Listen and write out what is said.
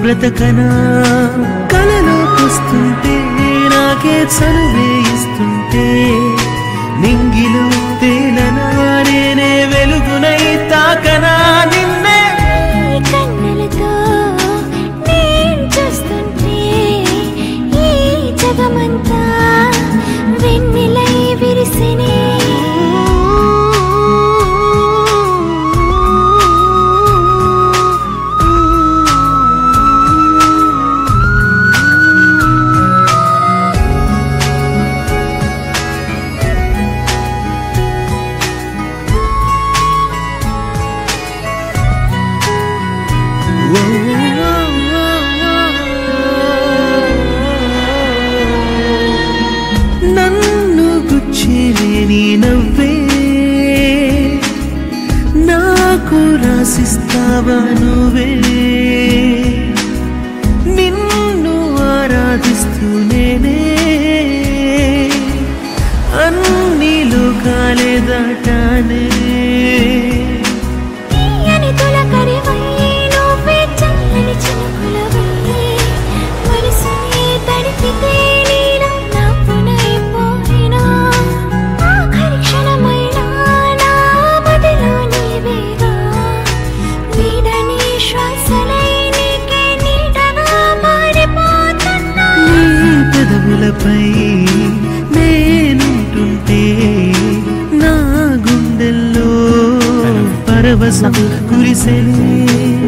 బ్రతకనా కలలోకొస్తుంటే నాకే చనువే ఇస్తుంటే నింగిలో తేలనా నేనే వెలుగునై తాకనా నిన్నే ఈ కన్నులతో నేను చూస్తుంటే ఈ జగమంతా వెన్నెలై విరిసినే నన్ను గుచ్చిలేని నవ్వే నాకు రాసిస్తావా నువ్వే నిన్ను ఆరాధిస్తూ నేనే అన్ని లోకాలే దాటానే తీయని తొలకరివై నువ్వే చల్లని చినుకులవై మనసునే తడిపితే నీలో నాపునైపోయినా ఆఖరి క్షణమైనా నా మదిలో నీవేగా వీడని శ్వాసలై నీకే నీడగా మారిపోతున్నా నీ పెదవులపై నేనుంటుంటే నా గుండెల్లో పరవశం కురిసెనే